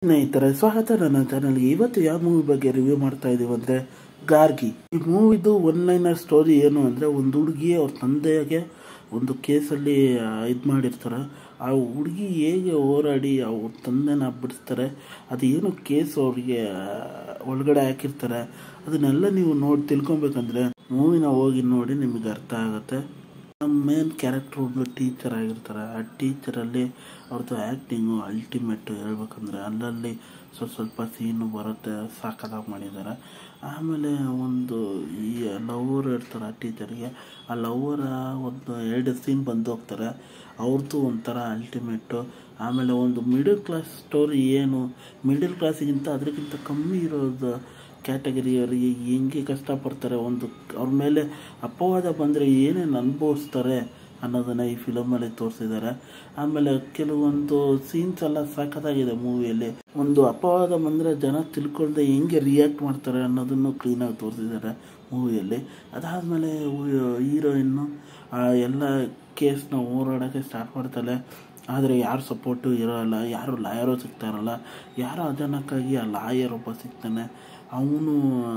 ಸ್ನೇಹಿತರೆ ಸ್ವಾಗತ ನನ್ನ ಚಾನಲ್ಗೆ ಇವತ್ತು ಯಾವ ಮೂವಿ ಬಗ್ಗೆ ರಿವ್ಯೂ ಮಾಡ್ತಾ ಇದೀವಿ ಅಂದರೆ ಗಾರ್ಗಿ ಈ ಮೂವಿದು ಒನ್ ಲೈನರ್ ಸ್ಟೋರಿ ಏನು ಅಂದರೆ ಒಂದು ಹುಡುಗಿ ಅವ್ರ ತಂದೆಗೆ ಒಂದು ಕೇಸಲ್ಲಿ ಇದು ಮಾಡಿರ್ತಾರೆ ಆ ಹುಡುಗಿ ಹೇಗೆ ಹೋರಾಡಿ ಅವ್ರ ತಂದೆನ ಬಿಡಿಸ್ತಾರೆ ಅದು ಏನು ಕೇಸ್ ಅವ್ರಿಗೆ ಒಳಗಡೆ ಹಾಕಿರ್ತಾರೆ ಅದನ್ನೆಲ್ಲ ನೀವು ನೋಡಿ ತಿಳ್ಕೊಬೇಕಂದ್ರೆ ಮೂವಿನ ಹೋಗಿ ನೋಡಿ ನಿಮಗೆ ಅರ್ಥ ಆಗುತ್ತೆ ನಮ್ಮ ಮೇನ್ ಕ್ಯಾರೆಕ್ಟರ್ ಒಬ್ಬರು ಟೀಚರ್ ಆಗಿರ್ತಾರೆ ಆ ಟೀಚರಲ್ಲಿ ಅವ್ರದ್ದು ಆ್ಯಕ್ಟಿಂಗು ಅಲ್ಟಿಮೇಟು ಹೇಳ್ಬೇಕಂದ್ರೆ ಅಲ್ಲಲ್ಲಿ ಸ್ವಲ್ಪ ಸ್ವಲ್ಪ ಸೀನು ಬರುತ್ತೆ ಸಾಕಾಗಿ ಮಾಡಿದ್ದಾರೆ ಆಮೇಲೆ ಒಂದು ಈ ಲವರ್ ಇರ್ತಾರೆ ಆ ಟೀಚರ್ಗೆ ಆ ಲವರ ಒಂದು ಎರಡು ಸೀನ್ ಬಂದು ಹೋಗ್ತಾರೆ ಅವ್ರದ್ದು ಒಂಥರ ಅಲ್ಟಿಮೇಟು ಆಮೇಲೆ ಒಂದು ಮಿಡಲ್ ಕ್ಲಾಸ್ ಸ್ಟೋರಿ ಏನು ಮಿಡಲ್ ಕ್ಲಾಸಿಗಿಂತ ಅದಕ್ಕಿಂತ ಕಮ್ಮಿ ಇರೋದು ಕ್ಯಾಟಗರಿಯವರಿಗೆ ಹೆಂಗೆ ಕಷ್ಟಪಡ್ತಾರೆ ಒಂದು ಅವ್ರ ಮೇಲೆ ಅಪವಾದ ಬಂದರೆ ಏನೇನು ಅನುಭವಿಸ್ತಾರೆ ಅನ್ನೋದನ್ನು ಈ ಫಿಲಮಲ್ಲಿ ತೋರಿಸಿದ್ದಾರೆ ಆಮೇಲೆ ಕೆಲವೊಂದು ಸೀನ್ಸ್ ಎಲ್ಲ ಸಖತ್ತಾಗಿದೆ ಮೂವಿಯಲ್ಲಿ ಒಂದು ಅಪವಾದ ಬಂದರೆ ಜನ ತಿಳ್ಕೊಳ್ದೆ ಹೆಂಗೆ ರಿಯಾಕ್ಟ್ ಮಾಡ್ತಾರೆ ಅನ್ನೋದನ್ನು ಕ್ಲೀನಾಗಿ ತೋರಿಸಿದ್ದಾರೆ ಮೂವಿಯಲ್ಲಿ ಅದಾದಮೇಲೆ ಹೀರೋಯಿನ್ನು ಎಲ್ಲ ಕೇಸ್ನ ಹೋರಾಡೋಕ್ಕೆ ಸ್ಟಾರ್ಟ್ ಮಾಡ್ತಾಳೆ ಆದರೆ ಯಾರು ಸಪೋರ್ಟು ಇರೋಲ್ಲ ಯಾರು ಲಾಯರು ಸಿಗ್ತಾ ಇರಲ್ಲ ಯಾರೋ ಅಚಾನಕ್ಕಾಗಿ ಆ ಲಾಯರ್ ಒಬ್ಬ ಸಿಗ್ತಾನೆ ಅವನು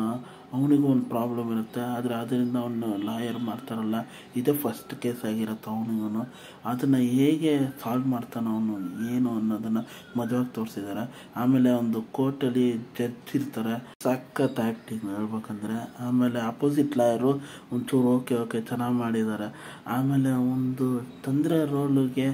ಅವನಿಗೂ ಒಂದು ಪ್ರಾಬ್ಲಮ್ ಇರುತ್ತೆ ಆದರೆ ಅದರಿಂದ ಅವನು ಲಾಯರ್ ಮಾಡ್ತಾರಲ್ಲ ಇದೇ ಫಸ್ಟ್ ಕೇಸ್ ಆಗಿರುತ್ತೆ ಅವನಿಗೂ ಅದನ್ನು ಹೇಗೆ ಸಾಲ್ವ್ ಮಾಡ್ತಾನೆ ಅವನು ಏನು ಅನ್ನೋದನ್ನು ಮದುವೆಗೆ ತೋರಿಸಿದ್ದಾರೆ ಆಮೇಲೆ ಒಂದು ಕೋರ್ಟಲ್ಲಿ ಜಡ್ಜ್ ಇರ್ತಾರೆ ಸಖತ್ ಆ್ಯಕ್ಟಿಂಗ್ ಹೇಳ್ಬೇಕಂದ್ರೆ ಆಮೇಲೆ ಅಪೋಸಿಟ್ ಲಾಯರು ಒಂಚೂರು ಓಕೆ ಓಕೆ ಚೆನ್ನಾಗಿ ಮಾಡಿದ್ದಾರೆ ಆಮೇಲೆ ಒಂದು ತೊಂದರೆ ರೋಲಿಗೆ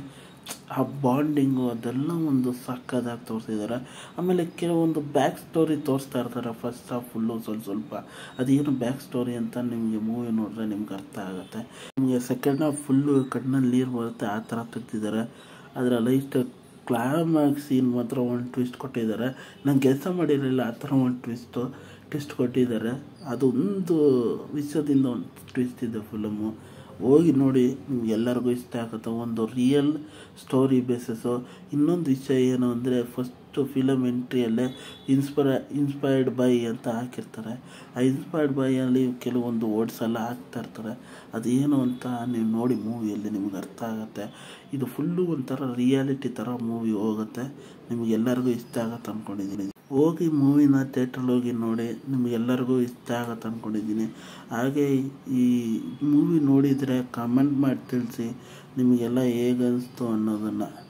ಆ ಬಾಂಡಿಂಗು ಅದೆಲ್ಲ ಒಂದು ಸಕ್ಕದಾಗಿ ತೋರಿಸಿದ್ದಾರೆ ಆಮೇಲೆ ಕೆಲವೊಂದು ಬ್ಯಾಕ್ ಸ್ಟೋರಿ ತೋರಿಸ್ತಾ ಇರ್ತಾರೆ ಫಸ್ಟ್ ಹಾಫ್ ಫುಲ್ಲು ಸ್ವಲ್ಪ ಸ್ವಲ್ಪ ಅದೇನು ಬ್ಯಾಕ್ ಸ್ಟೋರಿ ಅಂತ ನಿಮಗೆ ಮೂವಿ ನೋಡಿದ್ರೆ ನಿಮ್ಗೆ ಅರ್ಥ ಆಗುತ್ತೆ ನಿಮಗೆ ಸೆಕೆಂಡ್ ಹಾಫ್ ಫುಲ್ಲು ಕಣ್ಣಲ್ಲಿ ನೀರು ಬರುತ್ತೆ ಆ ಥರ ತೆಗ್ದಿದ್ದಾರೆ ಅದರ ಲೈಫ್ ಕ್ಲೈಮ್ಯಾಕ್ಸ್ ಸೀನ್ ಮಾತ್ರ ಒಂದು ಟ್ವಿಸ್ಟ್ ಕೊಟ್ಟಿದ್ದಾರೆ ನಾನು ಕೆಲಸ ಮಾಡಿರಲಿಲ್ಲ ಆ ಥರ ಒಂದು ಟ್ವಿಸ್ಟು ಟ್ವಿಸ್ಟ್ ಕೊಟ್ಟಿದ್ದಾರೆ ಅದೊಂದು ವಿಷಯದಿಂದ ಒಂದು ಟ್ವಿಸ್ಟ್ ಇದೆ ಫಿಲಮು ಹೋಗಿ ನೋಡಿ ನಿಮ್ಗೆ ಎಲ್ಲರಿಗೂ ಇಷ್ಟ ಆಗುತ್ತೆ ಒಂದು ರಿಯಲ್ ಸ್ಟೋರಿ ಬೇಸಸ್ಸು ಇನ್ನೊಂದು ವಿಷಯ ಏನು ಅಂದರೆ ಫಸ್ಟು ಫಿಲಮ್ ಎಂಟ್ರಿಯಲ್ಲೇ ಇನ್ಸ್ಪೈರ್ ಇನ್ಸ್ಪೈರ್ಡ್ ಬೈ ಅಂತ ಹಾಕಿರ್ತಾರೆ ಆ ಇನ್ಸ್ಪೈರ್ಡ್ ಬೈಯಲ್ಲಿ ಕೆಲವೊಂದು ವರ್ಡ್ಸ್ ಎಲ್ಲ ಹಾಕ್ತಾ ಇರ್ತಾರೆ ಅದೇನು ಅಂತ ನೀವು ನೋಡಿ ಮೂವಿಯಲ್ಲಿ ನಿಮ್ಗೆ ಅರ್ಥ ಆಗುತ್ತೆ ಇದು ಫುಲ್ಲು ಒಂಥರ ರಿಯಾಲಿಟಿ ಥರ ಮೂವಿ ಹೋಗುತ್ತೆ ನಿಮ್ಗೆ ಎಲ್ಲರಿಗೂ ಇಷ್ಟ ಆಗುತ್ತೆ ಅಂದ್ಕೊಂಡಿದ್ದೀನಿ ಹೋಗಿ ಮೂವಿನ ಥಿಯೇಟ್ರಲ್ಲಿ ಹೋಗಿ ನೋಡಿ ನಿಮಗೆಲ್ಲರಿಗೂ ಇಷ್ಟ ಆಗತ್ತೆ ಅಂದ್ಕೊಂಡಿದ್ದೀನಿ ಹಾಗೆ ಈ ಮೂವಿ ನೋಡಿದರೆ ಕಮೆಂಟ್ ಮಾಡಿ ತಿಳಿಸಿ ನಿಮಗೆಲ್ಲ ಹೇಗೆ ಅನಿಸ್ತು ಅನ್ನೋದನ್ನು